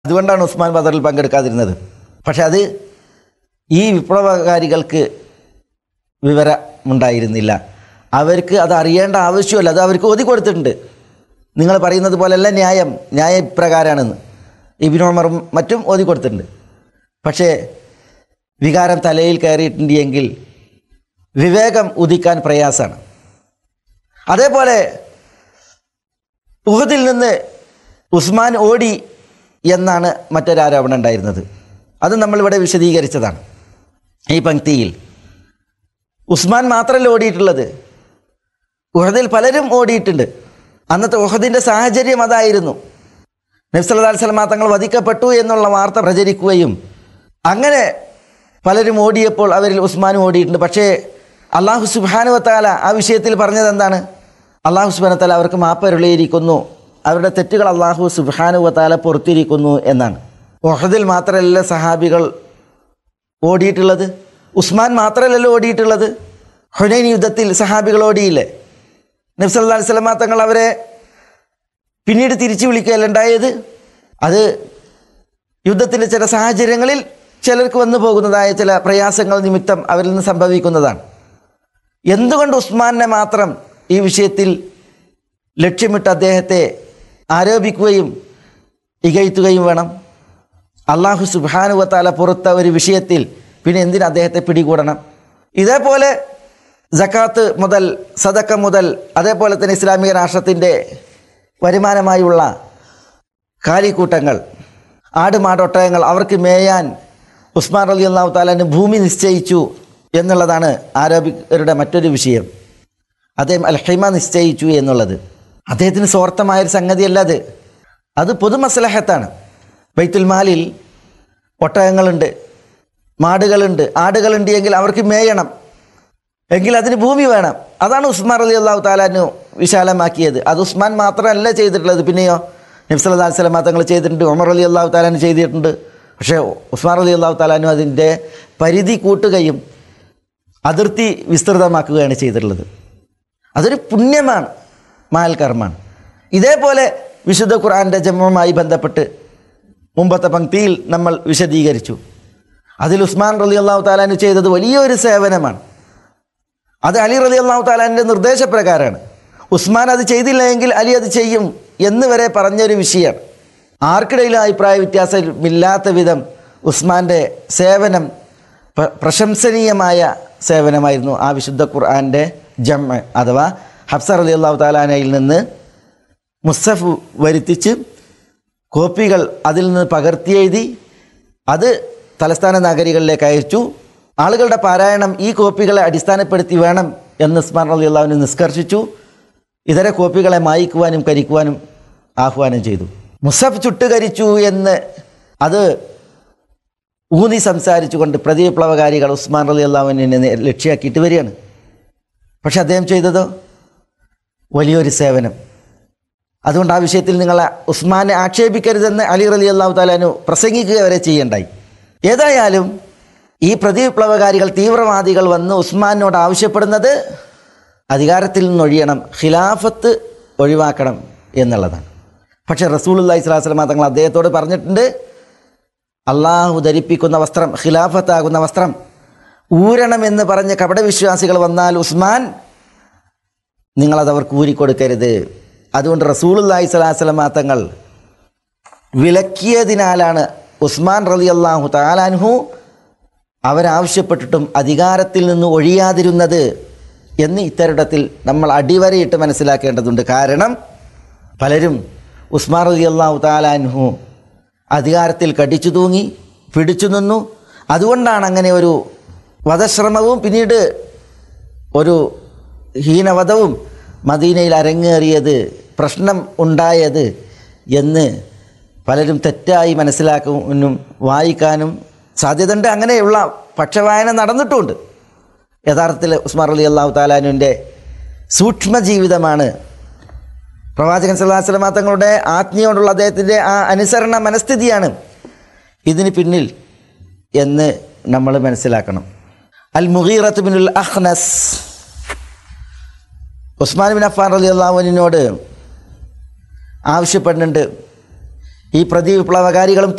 അതുകൊണ്ടാണ് ഉസ്മാൻ ബദറിൽ പങ്കെടുക്കാതിരുന്നത് പക്ഷെ അത് ഈ വിപ്ലവകാരികൾക്ക് വിവരമുണ്ടായിരുന്നില്ല അവർക്ക് അത് അറിയേണ്ട ആവശ്യമല്ല അത് അവർക്ക് ഒതുക്കി കൊടുത്തിട്ടുണ്ട് നിങ്ങൾ പറയുന്നത് പോലെയല്ല ന്യായം ന്യായ ഇപ്രകാരമാണെന്ന് ഇബിനോമറും മറ്റും ഓതി കൊടുത്തിട്ടുണ്ട് പക്ഷേ വികാരം തലയിൽ കയറിയിട്ടുണ്ട് എങ്കിൽ വിവേകം ഉദിക്കാൻ പ്രയാസമാണ് അതേപോലെ ഉഹദിൽ നിന്ന് ഉസ്മാൻ ഓടി എന്നാണ് മറ്റൊരാരോപണം ഉണ്ടായിരുന്നത് അത് നമ്മളിവിടെ വിശദീകരിച്ചതാണ് ഈ പങ്ക്തിയിൽ ഉസ്മാൻ മാത്രമല്ല ഓടിയിട്ടുള്ളത് ഉഹദിൽ പലരും ഓടിയിട്ടുണ്ട് അന്നത്തെ ഉഹദിൻ്റെ സാഹചര്യം അതായിരുന്നു നബ്സല്ലാ സ്വലമ തങ്ങൾ വധിക്കപ്പെട്ടു എന്നുള്ള വാർത്ത പ്രചരിക്കുകയും അങ്ങനെ പലരും ഓടിയപ്പോൾ അവരിൽ ഉസ്മാനും ഓടിയിട്ടുണ്ട് പക്ഷേ അള്ളാഹു സുബാനുവത്താല ആ വിഷയത്തിൽ പറഞ്ഞത് എന്താണ് അള്ളാഹു സുബാനത്താല അവർക്ക് മാപ്പരുളിയിരിക്കുന്നു അവരുടെ തെറ്റുകൾ അള്ളാഹു സുബാനുവത്താല പുറത്തിരിക്കുന്നു എന്നാണ് ഒഹദിൽ മാത്രമല്ല സഹാബികൾ ഓടിയിട്ടുള്ളത് ഉസ്മാൻ മാത്രമല്ലല്ലോ ഓടിയിട്ടുള്ളത് ഹുനൈൻ യുദ്ധത്തിൽ സഹാബികൾ ഓടിയില്ലേ നബ്സല്ലാ സ്വലമ തങ്ങൾ അവരെ പിന്നീട് തിരിച്ചു വിളിക്കുകയല്ല ഉണ്ടായത് അത് യുദ്ധത്തിൻ്റെ ചില സാഹചര്യങ്ങളിൽ ചിലർക്ക് വന്നു പോകുന്നതായ ചില പ്രയാസങ്ങൾ നിമിത്തം അവരിൽ നിന്ന് സംഭവിക്കുന്നതാണ് എന്തുകൊണ്ട് ഉസ്മാനെ മാത്രം ഈ വിഷയത്തിൽ ലക്ഷ്യമിട്ട് അദ്ദേഹത്തെ ആരോപിക്കുകയും ഇകഴ്ത്തുകയും വേണം അള്ളാഹു സുബാനുവത്താല പുറത്ത ഒരു വിഷയത്തിൽ പിന്നെ എന്തിന് അദ്ദേഹത്തെ പിടികൂടണം ഇതേപോലെ ജക്കാത്ത് മുതൽ സദക്ക മുതൽ അതേപോലെ തന്നെ ഇസ്ലാമിക രാഷ്ട്രത്തിൻ്റെ വരുമാനമായുള്ള കാലിക്കൂട്ടങ്ങൾ ആട് മാടൊട്ടയങ്ങൾ അവർക്ക് മേയാൻ ഉസ്മാൻ അലി അള്ളാഹു താലാന് ഭൂമി നിശ്ചയിച്ചു എന്നുള്ളതാണ് ആരോപിക്കരുടെ മറ്റൊരു വിഷയം അദ്ദേഹം അൽഹിമ നിശ്ചയിച്ചു എന്നുള്ളത് അദ്ദേഹത്തിന് സ്വാർത്ഥമായൊരു സംഗതിയല്ല അത് അത് പൊതുമസലഹത്താണ് ബൈത്തുൽ മാലിൽ ഒട്ടകങ്ങളുണ്ട് മാടുകളുണ്ട് ആടുകളുണ്ട് എങ്കിൽ അവർക്ക് മേയണം എങ്കിൽ അതിന് ഭൂമി വേണം അതാണ് ഉസ്മാൻ അലി അള്ളാഹു താലാനു വിശാലമാക്കിയത് അത് ഉസ്മാൻ മാത്രമല്ല ചെയ്തിട്ടുള്ളത് പിന്നെയോ നബ്സല്ലാ സ്വലമ തങ്ങൾ ചെയ്തിട്ടുണ്ട് ഉമർ അലി അള്ളാഹു താലാന് ചെയ്തിട്ടുണ്ട് പക്ഷേ ഉസ്മാൻ അലി അള്ളാഹു താലാനു അതിൻ്റെ പരിധി കൂട്ടുകയും അതിർത്തി വിസ്തൃതമാക്കുകയാണ് ചെയ്തിട്ടുള്ളത് അതൊരു പുണ്യമാണ് മാൽ കർമ്മമാണ് ഇതേപോലെ വിശുദ്ധ ഖുർആൻ്റെ ജന്മവുമായി ബന്ധപ്പെട്ട് മുമ്പത്തെ പങ്ക്തിയിൽ നമ്മൾ വിശദീകരിച്ചു അതിൽ ഉസ്മാൻ റലി അള്ളാഹു താലാനു ചെയ്തത് വലിയൊരു സേവനമാണ് അത് അലി റലി അള്ളാഹു താലാൻ്റെ നിർദ്ദേശപ്രകാരമാണ് ഉസ്മാൻ അത് ചെയ്തില്ല എങ്കിൽ അലി അത് ചെയ്യും എന്ന് വരെ പറഞ്ഞൊരു വിഷയമാണ് ആർക്കിടയിലും അഭിപ്രായ വ്യത്യാസമില്ലാത്ത വിധം ഉസ്മാൻ്റെ സേവനം പ്ര- പ്രശംസനീയമായ സേവനമായിരുന്നു ആ വിശുദ്ധ ഖുർആൻ്റെ ജമ്മ അഥവാ ഹഫ്സർ അലി അള്ളാഹു താലാനയിൽ നിന്ന് മുസ്തഫ് വരുത്തിച്ച് കോപ്പികൾ അതിൽ നിന്ന് പകർത്തിയെഴുതി അത് തലസ്ഥാന നഗരികളിലേക്ക് അയച്ചു ആളുകളുടെ പാരായണം ഈ കോപ്പികളെ അടിസ്ഥാനപ്പെടുത്തി വേണം എന്ന് ഉസ്മാൻ അലി അള്ളാഹുവിനെ നിഷ്കർഷിച്ചു ഇതര കോപ്പികളെ മായിക്കുവാനും കരിക്കുവാനും ആഹ്വാനം ചെയ്തു മുസഫ് ചുട്ടുകരിച്ചു എന്ന് അത് ഊന്നി സംസാരിച്ചുകൊണ്ട് പ്രതിവിപ്ലവകാരികൾ ഉസ്മാൻ അലി അള്ളാഹുവിനെ ലക്ഷ്യമാക്കിയിട്ട് വരികയാണ് പക്ഷെ അദ്ദേഹം ചെയ്തതോ വലിയൊരു സേവനം അതുകൊണ്ട് ആ വിഷയത്തിൽ നിങ്ങൾ ഉസ്മാനെ ആക്ഷേപിക്കരുതെന്ന് അലി റലി അള്ളാഹു താലാനു പ്രസംഗിക്കുക വരെ ചെയ്യണ്ടായി ഏതായാലും ഈ പ്രതിവിപ്ലവകാരികൾ തീവ്രവാദികൾ വന്ന് ഉസ്മാനോട് ആവശ്യപ്പെടുന്നത് അധികാരത്തിൽ നിന്നൊഴിയണം ഖിലാഫത്ത് ഒഴിവാക്കണം എന്നുള്ളതാണ് പക്ഷേ റസൂലുല്ലാഹി സ്വലാഹു വസ്ലമ തങ്ങൾ അദ്ദേഹത്തോട് പറഞ്ഞിട്ടുണ്ട് അള്ളാഹു ധരിപ്പിക്കുന്ന വസ്ത്രം ഖിലാഫത്താകുന്ന വസ്ത്രം ഊരണമെന്ന് പറഞ്ഞ കപടവിശ്വാസികൾ വന്നാൽ ഉസ്മാൻ നിങ്ങളത് അവർക്ക് ഊരിക്കൊടുക്കരുത് അതുകൊണ്ട് റസൂലുല്ലാഹി സ്വലാഹു വസ്ലമ തങ്ങൾ വിലക്കിയതിനാലാണ് ഉസ്മാൻ റലി അള്ളാഹു താലാൻഹു അവരാവശ്യപ്പെട്ടിട്ടും അധികാരത്തിൽ നിന്ന് ഒഴിയാതിരുന്നത് എന്ന് ഇത്തരുടത്തിൽ നമ്മൾ അടിവരയിട്ട് മനസ്സിലാക്കേണ്ടതുണ്ട് കാരണം പലരും ഉസ്മാൻ റലി അള്ളാഹു താലാൻഹു അധികാരത്തിൽ കടിച്ചു തൂങ്ങി പിടിച്ചു നിന്നു അതുകൊണ്ടാണ് അങ്ങനെ ഒരു വധശ്രമവും പിന്നീട് ഒരു ഹീനവധവും മദീനയിൽ അരങ്ങേറിയത് പ്രശ്നം ഉണ്ടായത് എന്ന് പലരും തെറ്റായി മനസ്സിലാക്കാനും വായിക്കാനും സാധ്യതയുണ്ട് അങ്ങനെയുള്ള പക്ഷവായന നടന്നിട്ടുമുണ്ട് യഥാർത്ഥത്തിൽ ഉസ്മാർ അലി അള്ളാഹു താലാനുവിൻ്റെ സൂക്ഷ്മ ജീവിതമാണ് പ്രവാചകൻ സല്ലല്ലാഹു അലൈഹി വസല്ലമ തങ്ങളുടെ ആജ്ഞയോടുള്ള അദ്ദേഹത്തിൻ്റെ ആ അനുസരണ മനസ്ഥിതിയാണ് ഇതിന് പിന്നിൽ എന്ന് നമ്മൾ മനസ്സിലാക്കണം Al Mugheerath Binul Ahnas Usman bin Affan റലി അള്ളാഹുവിനോട് ആവശ്യപ്പെടുന്നുണ്ട് ഈ പ്രതി വിപ്ലവകാരികളും